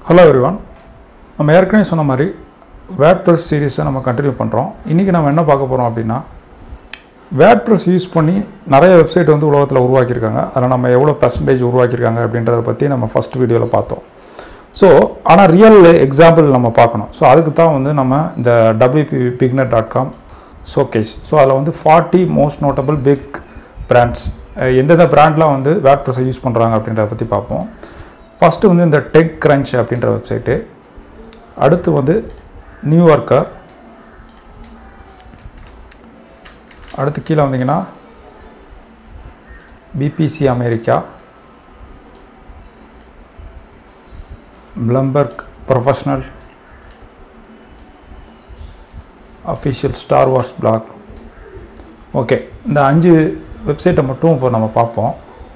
hello everyone நம்ம ஏற்கனவே சொன்ன மாதிரி வேட்ப்ரெஸ் சீரீஸை நம்ம கண்டினியூ பண்ணுறோம் இன்றைக்கி நம்ம என்ன பார்க்க போகிறோம் அப்படின்னா வேட்ப்ரெஸ் யூஸ் பண்ணி நிறைய வெப்சைட் வந்து உலகத்தில் உருவாக்கியிருக்காங்க அதில் நம்ம எவ்வளோ பர்சன்டேஜ் உருவாக்கியிருக்காங்க அப்படின்றத பற்றி நம்ம ஃபஸ்ட் வீடியோவில் பார்த்தோம் ஸோ ஆனால் ரியல் எக்ஸாம்பிள் நம்ம பார்க்கணும் ஸோ அதுக்கு தான் வந்து நம்ம இந்த WP beginner dot com showcase so அதில் வந்து forty most notable big brands எந்தெந்த பிராண்ட்லாம் வந்து வேட்ப்ரெஸ்ஸை யூஸ் பண்ணுறாங்க அப்படின்றத பற்றி பார்ப்போம் ஃபஸ்ட்டு வந்து இந்த டெக் கிரன்ச் அப்படின்ற வெப்சைட்டு அடுத்து வந்து நியூயார்க்கர் அடுத்து கீழே வந்தீங்கன்னா BBC America Bloomberg professional official Star Wars blog okay இந்த அஞ்சு வெப்சைட்டை மட்டும் இப்போ நம்ம பார்ப்போம்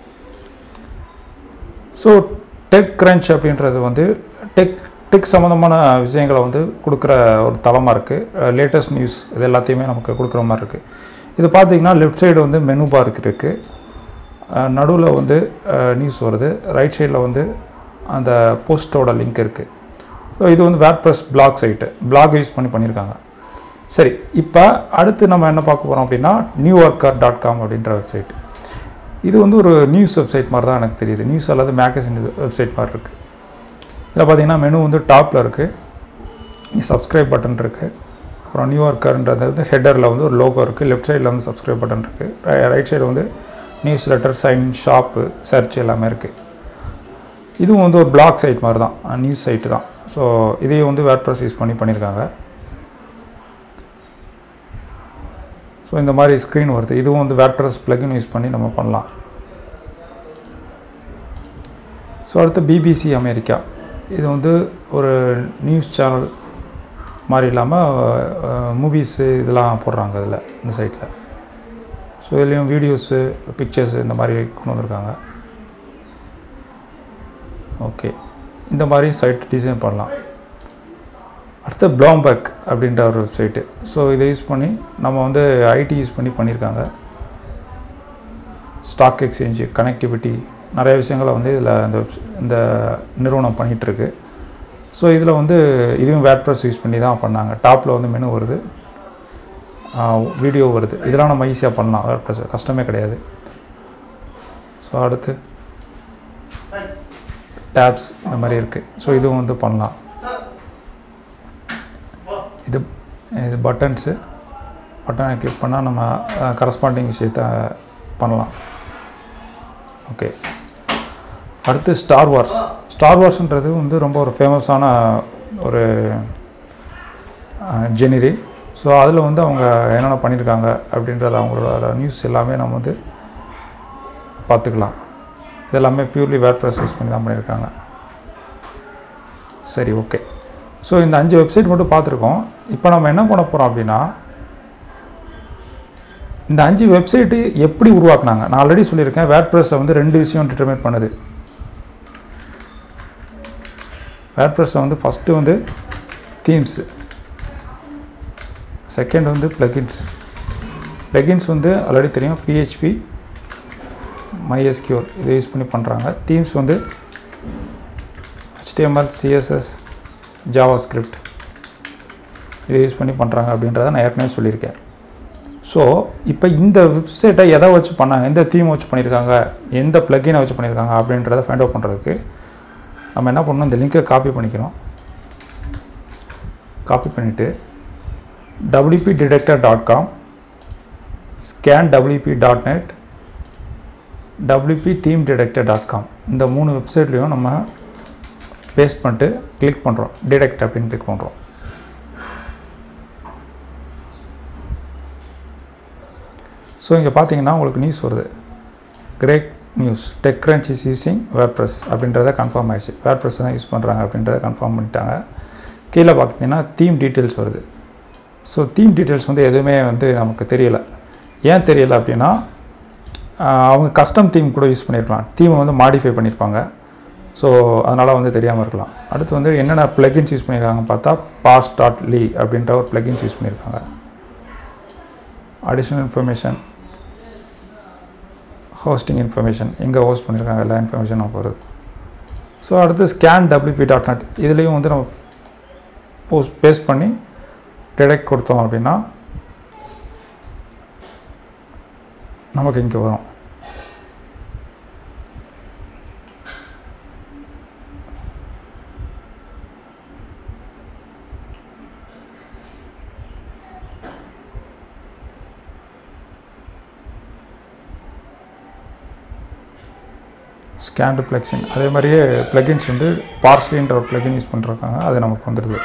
ஸோ டெக் கிரன்ச் அப்படின்றது வந்து டெக் டெக் சம்மந்தமான விஷயங்களை வந்து கொடுக்குற ஒரு தளமாக இருக்குது லேட்டஸ்ட் நியூஸ் இது எல்லாத்தையுமே நமக்கு கொடுக்குற மாதிரி இருக்குது இது பார்த்தீங்கன்னா லெஃப்ட் சைடு வந்து மெனு பார் இருக்குது நடுவில் வந்து நியூஸ் வருது ரைட் சைடில் வந்து அந்த போஸ்ட்டோட லிங்க் இருக்குது ஸோ இது வந்து WordPress blog site blog use பண்ணி பண்ணியிருக்காங்க சரி இப்போ அடுத்து நம்ம என்ன பார்க்க போகிறோம் அப்படின்னா நியூயார்க்கர் டாட் காம் அப்படின்ற வெப்சைட் இது வந்து ஒரு நியூஸ் வெப்சைட் மாதிரி தான் எனக்கு தெரியுது நியூஸ் அல்லது மேகசின் வெப்சைட் மாதிரி இருக்குது இதில் பார்த்தீங்கன்னா மெனு வந்து டாப்பில் இருக்குது சப்ஸ்கிரைப் பட்டன் இருக்குது அப்புறம் நியூயார்க்கர்ன்றது வந்து ஹெட்டரில் வந்து ஒரு லோகோ இருக்குது லெஃப்ட் சைடில் வந்து சப்ஸ்கிரைப் பட்டன் இருக்குது ரைட் சைடு வந்து newsletter sign shop search எல்லாமே இருக்குது இதுவும் வந்து ஒரு பிளாக் சைட் மாதிரி தான் நியூஸ் சைட்டு தான் ஸோ இதையும் வந்து வேர்ட்ப்ரெஸ் யூஸ் பண்ணி பண்ணியிருக்காங்க ஸோ இந்த மாதிரி ஸ்க்ரீன் வருது இதுவும் வந்து வேட்ப்ரெஸ் ப்ளகின் யூஸ் பண்ணி நம்ம பண்ணலாம் ஸோ அடுத்து பிபிசி அமெரிக்கா இது வந்து ஒரு நியூஸ் சேனல் மாதிரி இல்லாமல் மூவிஸு இதெல்லாம் போடுறாங்க இதில் இந்த சைட்டில் ஸோ இதுலேயும் வீடியோஸு பிக்சர்ஸு இந்த மாதிரி கொண்டு வந்திருக்காங்க ஓகே இந்த மாதிரி சைட் டிசைன் பண்ணலாம் அடுத்து ப்ளாம்பர்க் அப்படின்ற ஒரு வெப்சைட்டு ஸோ இதை யூஸ் பண்ணி நம்ம வந்து ஐடி யூஸ் பண்ணி பண்ணியிருக்காங்க ஸ்டாக் எக்ஸ்சேஞ்சு கனெக்டிவிட்டி நிறைய விஷயங்களை வந்து இதில் இந்த இந்த நிறுவனம் பண்ணிகிட்ருக்கு ஸோ இதில் வந்து இதுவும் வேட்ப்ரெஸ் யூஸ் பண்ணி தான் பண்ணாங்க டாப்பில் வந்து மெனு வருது வீடியோ வருது இதெல்லாம் நம்ம ஈஸியாக பண்ணலாம் வேட்ப்ரெஸ் கஷ்டமே கிடையாது ஸோ அடுத்து டேப்ஸ் இந்த மாதிரி இருக்குது ஸோ இதுவும் வந்து பண்ணலாம் இது இது பட்டன்ஸு பட்டனை கிளிக் பண்ணால் நம்ம கரஸ்பாண்டிங் விஷயத்த பண்ணலாம் ஓகே அடுத்து ஸ்டார் வார்ஸ் ஸ்டார் வார்ஸ்ன்றது வந்து ரொம்ப ஒரு ஃபேமஸான ஒரு ஜெனிரி ஸோ அதில் வந்து அவங்க என்னென்ன பண்ணியிருக்காங்க அப்படின்றத அவங்களோட நியூஸ் எல்லாமே நம்ம வந்து பார்த்துக்கலாம் இதெல்லாமே பியூர்லி வேர்ட்ப்ரெஸ் யூஸ் பண்ணி தான் பண்ணியிருக்காங்க சரி ஓகே ஸோ இந்த அஞ்சு வெப்சைட் மட்டும் பார்த்துருக்கோம் இப்போ நம்ம என்ன பண்ண போகிறோம் அப்படின்னா இந்த அஞ்சு வெப்சைட்டு எப்படி உருவாக்குனாங்க நான் ஆல்ரெடி சொல்லியிருக்கேன் வேர்ட்ப்ரெஸ்ஸை வந்து ரெண்டு விஷயம் டிட்டர்மின் பண்ணுது வேர்ட்ப்ரெஸ்ஸை வந்து ஃபஸ்ட்டு வந்து தீம்ஸு செகண்ட் வந்து ப்ளகின்ஸ் ப்ளகின்ஸ் வந்து ஆல்ரெடி தெரியும் பிஹெச்பி மைஎஸ்கியூர் இதை யூஸ் பண்ணி பண்ணுறாங்க தீம்ஸ் வந்து ஹெச்டிஎம்எல் சிஎஸ்எஸ் ஜாவா ஸ்கிரிப்ட் இதை யூஸ் பண்ணி பண்ணுறாங்க அப்படின்றத நான் ஏற்கனவே சொல்லியிருக்கேன் ஸோ இப்போ இந்த வெப்சைட்டை எதை வச்சு பண்ணாங்க எந்த தீம் வச்சு பண்ணியிருக்காங்க எந்த ப்ளக்கினை வச்சு பண்ணியிருக்காங்க அப்படின்றத ஃபைண்ட் அவுட் பண்ணுறதுக்கு நம்ம என்ன பண்ணணும் இந்த லிங்க்கை காப்பி பண்ணிக்கணும் காப்பி பண்ணிவிட்டு WP detector dot com scan WP dot net WP theme detector dot com இந்த மூணு வெப்சைட்லேயும் நம்ம பேஸ்ட் பண்ணிட்டு கிளிக் பண்ணுறோம் டிடெக்ட் அப்படின்னு கிளிக் பண்ணுறோம் ஸோ இங்கே பார்த்தீங்கன்னா உங்களுக்கு நியூஸ் வருது great news TechCrunch is using WordPress அப்படின்றத கன்ஃபார்ம் ஆயிடுச்சு வேர்ப்ரெஸ் தான் யூஸ் பண்ணுறாங்க அப்படின்றத கன்ஃபார்ம் பண்ணிட்டாங்க கீழே பார்த்தீங்கன்னா தீம் டீட்டெயில்ஸ் வருது ஸோ தீம் டீட்டெயில்ஸ் வந்து எதுவுமே வந்து நமக்கு தெரியலை ஏன் தெரியலை அப்படின்னா அவங்க கஸ்டம் தீம் கூட யூஸ் பண்ணியிருக்கலாம் தீமை வந்து மாடிஃபை பண்ணியிருப்பாங்க ஸோ அதனால் வந்து தெரியாமல் இருக்கலாம் அடுத்து வந்து என்னென்ன ப்ளகின்ஸ் யூஸ் பண்ணியிருக்காங்க பார்த்தா பாஸ் டாட் லீ அப்படின்ற ஒரு ப்ளகின்ஸ் யூஸ் பண்ணியிருக்காங்க அடிஷ்னல் இன்ஃபர்மேஷன் ஹோஸ்டிங் இன்ஃபர்மேஷன் எங்கே ஹோஸ்ட் பண்ணியிருக்காங்க எல்லா இன்ஃபர்மேஷனும் வருது ஸோ அடுத்து ஸ்கேன் டபிள்யூபி டாட் நெட் இதுலேயும் வந்து நம்ம போஸ்ட் பேஸ்ட் பண்ணி டிடெக்ட் கொடுத்தோம் அப்படின்னா நமக்கு இங்கே வரும் ஸ்கேன்டு பிளக்ஸின் அதே மாதிரியே பிளகின்ஸ் வந்து பார்ஸ்லின்ற ஒரு பிளகின் யூஸ் பண்ணிருக்காங்க அது நமக்கு வந்துடுது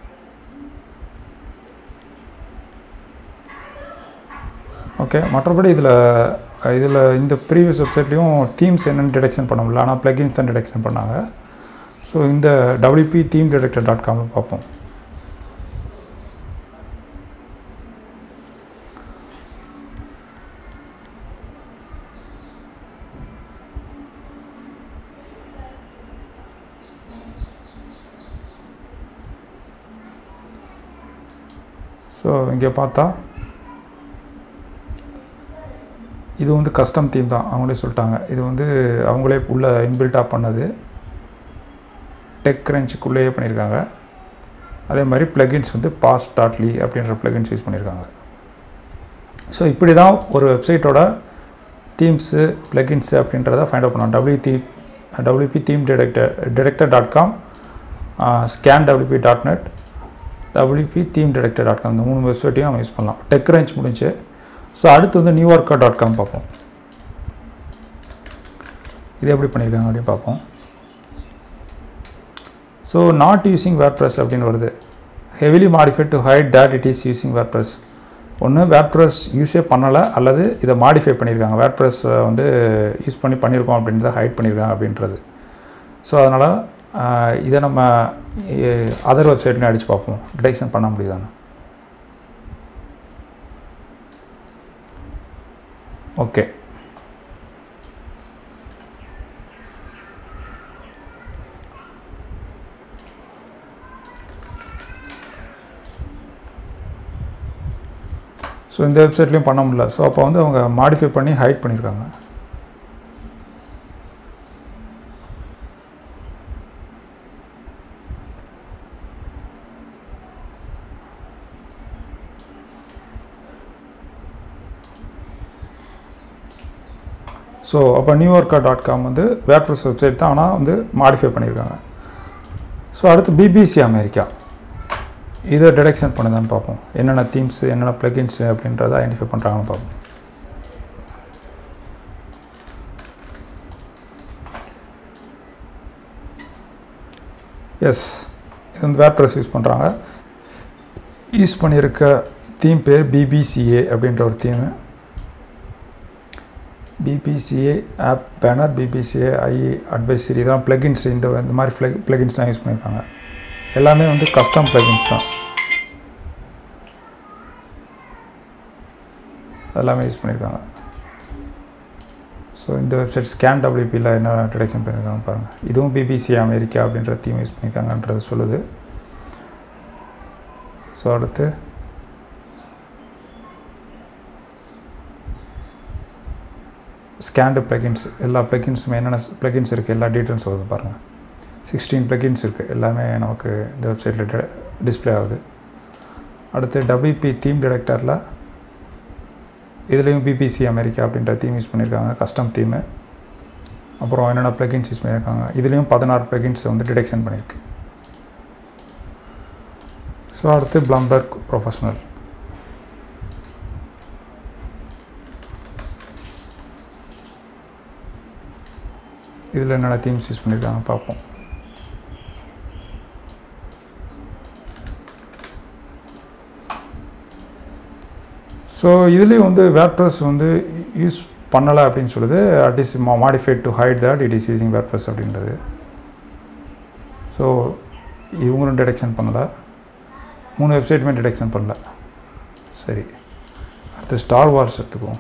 ஓகே மற்றபடி இதில் இதில் இந்த ப்ரீவியஸ் வெப்சைட்லேயும் தீம்ஸ் என்னென்னு டிடெக்ஷன் பண்ண முடியல ஆனால் பிளகின்ஸ் தான் டிடெக்ஷன் பண்ணாங்க ஸோ இந்த டபிள்யூபி தீம் டிடெக்டர் டாட் காமில் பார்ப்போம் ஸோ இங்கே பார்த்தா இது வந்து கஸ்டம் தீம் தான் அவங்களே சொல்லிட்டாங்க இது வந்து அவங்களே உள்ள இன்பில்ட்டாக பண்ணது டெக் கிரன்ச்சுக்குள்ளேயே பண்ணியிருக்காங்க அதே மாதிரி ப்ளகின்ஸ் வந்து பாஸ் டாட்லி அப்படின்ற ப்ளகின்ஸ் யூஸ் பண்ணியிருக்காங்க ஸோ இப்படி தான் ஒரு வெப்சைட்டோட தீம்ஸு ப்ளகின்ஸு அப்படின்றத ஃபைண்ட் அவுட் பண்ணலாம் W the WP theme detector detector dot com scan WP dot net WP theme detector dot com இந்த மூணு வெப்சைட்டையும் நம்ம யூஸ் பண்ணலாம் டெக் ரேஞ்ச் முடிஞ்சு ஸோ அடுத்து வந்து நியூயார்க்கா டாட் காம் பார்ப்போம் இது எப்படி பண்ணியிருக்காங்க அப்படின்னு பார்ப்போம் so not using WordPress அப்படின்னு வருது heavily modified to hide that it is using WordPress ஒன்று வேர் ப்ரெஸ் யூஸே பண்ணலை அல்லது இதை மாடிஃபை பண்ணியிருக்காங்க வேர் ப்ரெஸ் வந்து யூஸ் பண்ணி பண்ணியிருக்கோம் அப்படின்றத ஹைட் பண்ணியிருக்காங்க அப்படின்றது ஸோ அதனால் இதை நம்ம அதர் வெப்சைட்லையும் அடித்து பார்ப்போம் டிடெக்ஷன் பண்ண முடியுதானே ஓகே ஸோ இந்த வெப்சைட்லேயும் பண்ண முடியல ஸோ அப்போ வந்து அவங்க மாடிஃபை பண்ணி ஹைட் பண்ணியிருக்காங்க ஸோ அப்போ நியூயார்க்கா டாட் காம் வந்து வேர்ப்ரெஸ் வெப்சைட் தான் ஆனால் வந்து மாடிஃபை பண்ணியிருக்காங்க ஸோ அடுத்து பிபிசி அமெரிக்கா இதை டிடெக்ஷன் பண்ணுதான்னு பார்ப்போம் என்னென்ன தீம்ஸு என்னென்ன ப்ளகின்ஸு அப்படின்றத ஐடென்டிஃபை பண்ணுறாங்கன்னு பார்ப்போம் எஸ் இது வந்து வேர்ப்ரெஸ் யூஸ் பண்ணுறாங்க யூஸ் பண்ணியிருக்க தீம் பேர் பிபிசிஏ அப்படின்ற ஒரு theme BBCA app banner BBCA I advisory இதெல்லாம் ப்ளகின்ஸ் இந்த இந்த மாதிரி ப்ளக் ப்ளகின்ஸ் தான் யூஸ் பண்ணியிருக்காங்க எல்லாமே வந்து கஸ்டம் ப்ளகின்ஸ் தான் எல்லாமே யூஸ் பண்ணியிருக்காங்க ஸோ இந்த வெப்சைட் ஸ்கேன் டபிள்யூபியில் என்ன டிடெக்ஷன் பண்ணியிருக்காங்க பாருங்கள் இதுவும் பிபிசி அமெரிக்கா அப்படின்ற தீம் யூஸ் பண்ணியிருக்காங்கன்றது சொல்லுது ஸோ அடுத்து ஸ்கேண்டு ப்ளகின்ஸ் எல்லா ப்ளகின்ஸுமே என்னென்ன ப்ளகின்ஸ் இருக்குது எல்லா டீட்டெயில்ஸ் வருது பாருங்கள் சிக்ஸ்டீன் ப்ளகின்ஸ் இருக்குது எல்லாமே நமக்கு இந்த வெப்சைட்டில் டிஸ்பிளே ஆகுது அடுத்து டபிள்யூபி தீம் டிடெக்டரில் இதுலேயும் பிபிசி அமெரிக்கா அப்படின்ற தீம் யூஸ் பண்ணியிருக்காங்க கஸ்டம் தீமு அப்புறம் என்னென்ன ப்ளகின்ஸ் யூஸ் பண்ணியிருக்காங்க இதுலேயும் பதினாறு ப்ளகின்ஸ் வந்து டிடெக்ஷன் பண்ணியிருக்கு ஸோ அடுத்து ப்ளம்பர்க் ப்ரொஃபஷ்னல் இதில் என்னென்ன தீம்ஸ் யூஸ் பண்ணியிருக்காங்க பார்ப்போம் ஸோ இதுலேயும் வந்து வேர்ப்ரெஸ் வந்து யூஸ் பண்ணலை அப்படின்னு சொல்லுது it is modified to hide that it is using WordPress அப்படின்றது ஸோ இவங்களும் டிடெக்ஷன் பண்ணலை மூணு வெப்சைட்டுமே டிடெக்ஷன் பண்ணல சரி அடுத்து ஸ்டார் வார்ஸ் எடுத்துக்குவோம்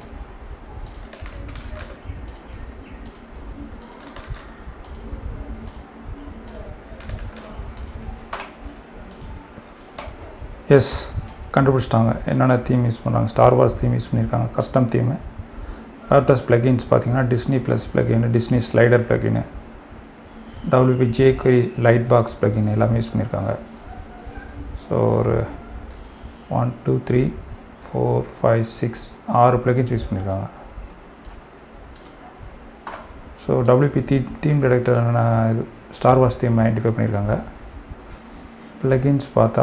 எஸ் கண்டுபிடிச்சிட்டாங்க என்னென்ன தீம் யூஸ் பண்ணுறாங்க ஸ்டார் வார்ஸ் தீம் யூஸ் பண்ணியிருக்காங்க கஸ்டம் தீமு வேர்ப்ளஸ் ப்ளகின்ஸ் பார்த்தீங்கன்னா Disney plus plugin Disney slider plugin WP jQuery lightbox plugin எல்லாமே யூஸ் பண்ணியிருக்காங்க ஸோ ஒரு one two three four five six ஆறு ப்ளகின்ஸ் யூஸ் பண்ணியிருக்காங்க so WP the theme டிடெக்டரான இது Star Wars theme identify பண்ணியிருக்காங்க plugins பார்த்தா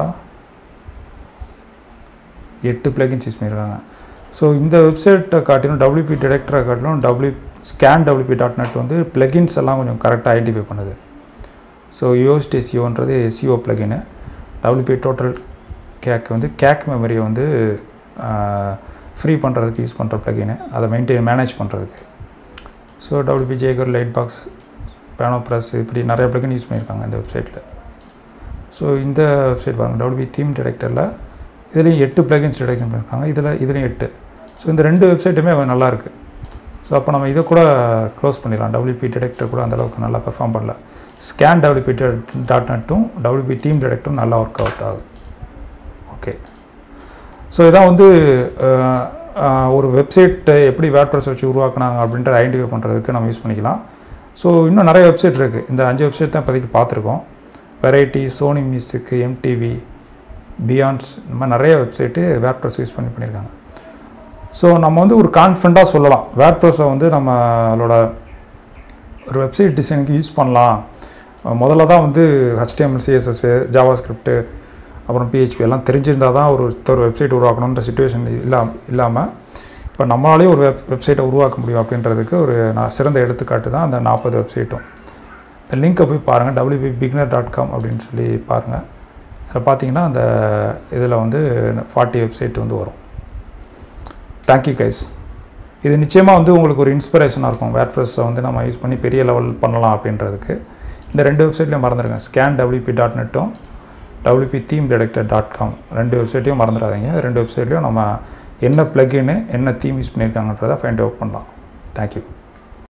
எட்டு ப்ளகின்ஸ் யூஸ் பண்ணியிருக்காங்க ஸோ இந்த வெப்சைட்டை காட்டிலும் டபிள்யூபி டிடெக்டரை காட்டிலும் W scan WP dot net வந்து ப்ளகின்ஸ் எல்லாம் கொஞ்சம் கரெக்டாக ஐடென்டிஃபை பண்ணுது ஸோ யோஸ்ட் எஸ்இஓன்றது எஸ்இஓ ப்ளகின்னு டபிள்யூபி டோட்டல் கேக் வந்து கேக் மெமரியை வந்து ஃப்ரீ பண்ணுறதுக்கு யூஸ் பண்ணுற ப்ளகின்னு அதை மெயின்டைன் மேனேஜ் பண்ணுறதுக்கு so WP jQuery lightbox பேனோ ப்ரெஸ் இப்படி நிறைய ப்ளகின் யூஸ் பண்ணியிருக்காங்க இந்த வெப்சைட்டில் ஸோ இந்த வெப்சைட் பாருங்கள் டபிள்யூபி தீம் டிடெக்டரில் இதுலேயும் எட்டு ப்ளகின்ஸ் டிடெக்ஷன் பண்ணியிருக்காங்க இதில் இதுலேயும் எட்டு ஸோ இந்த ரெண்டு வெப்சைட்டுமே நல்லா இருக்குது ஸோ அப்போ நம்ம இதை கூட க்ளோஸ் பண்ணிடலாம் டபிள்யூபி டிடெக்டர் கூட அந்தளவுக்கு நல்லா பெர்ஃபார்ம் பண்ணல ஸ்கேன் டபிள்யூபி டாட் நெட்டும் டபிள்யூபி தீம் டிடெக்டரும் நல்லா ஒர்க் அவுட் ஆகுது ஓகே ஸோ இதான் வந்து ஒரு வெப்சைட்டை எப்படி வேட்ரஸ் வச்சு உருவாக்குனாங்க அப்படின்றத ஐடென்டிஃபை பண்ணுறதுக்கு நம்ம யூஸ் பண்ணிக்கலாம் ஸோ இன்னும் நிறைய வெப்சைட் இருக்குது இந்த அஞ்சு வெப்சைட் தான் இப்போதைக்கு பார்த்துருக்கோம் variety Sony music MTV Beyonce's இந்த மாதிரி நிறைய வெப்சைட்டு வேட்ரஸ் யூஸ் பண்ணி பண்ணியிருக்காங்க ஸோ நம்ம வந்து ஒரு கான்ஃபிடண்ட்டாக சொல்லலாம் வேட்ரஸை வந்து நம்மளோட ஒரு வெப்சைட் டிசைனுக்கு யூஸ் பண்ணலாம் முதல்ல தான் வந்து ஹெச்டிஎம்எல் சிஎஸ்எஸ் ஜாவா ஸ்கிரிப்ட்டு அப்புறம் பிஹெச்பி எல்லாம் தெரிஞ்சிருந்தால் தான் ஒரு ஒரு வெப்சைட் உருவாக்கணுன்ற சுச்சுவேஷன் இல்லாம இல்லாமல் இப்போ நம்மளாலேயும் ஒரு வெப் வெப்சைட்டை உருவாக்க முடியும் அப்படின்றதுக்கு ஒரு நான் சிறந்த எடுத்துக்காட்டு தான் அந்த நாற்பது வெப்சைட்டும் இந்த லிங்க்கை போய் பாருங்கள் டபிள்யூபி பிக்னர் டாட் காம் அப்படின்னு சொல்லி பாருங்கள் அதில் பார்த்தீங்கன்னா அந்த இதில் வந்து ஃபார்ட்டி வெப்சைட் வந்து வரும் தேங்க்யூ கைஸ் இது நிச்சயமாக வந்து உங்களுக்கு ஒரு இன்ஸ்பிரேஷனாக இருக்கும் வேர்ட்ப்ரெஸ்ஸை வந்து நம்ம யூஸ் பண்ணி பெரிய லெவல் பண்ணலாம் அப்படின்றதுக்கு இந்த ரெண்டு வெப்சைட்லையும் மறந்துடுங்க ஸ்கேன் டபிள்யூபி டாட் நெட்டும் WP theme detector dot com ரெண்டு வெப்சைட்டையும் மறந்துடாதீங்க ரெண்டு வெப்சைட்லையும் நம்ம என்ன ப்ளகின்னு என்ன தீம் யூஸ் பண்ணியிருக்காங்கன்றதை ஃபைண்ட் அவுட் பண்ணலாம் தேங்க்யூ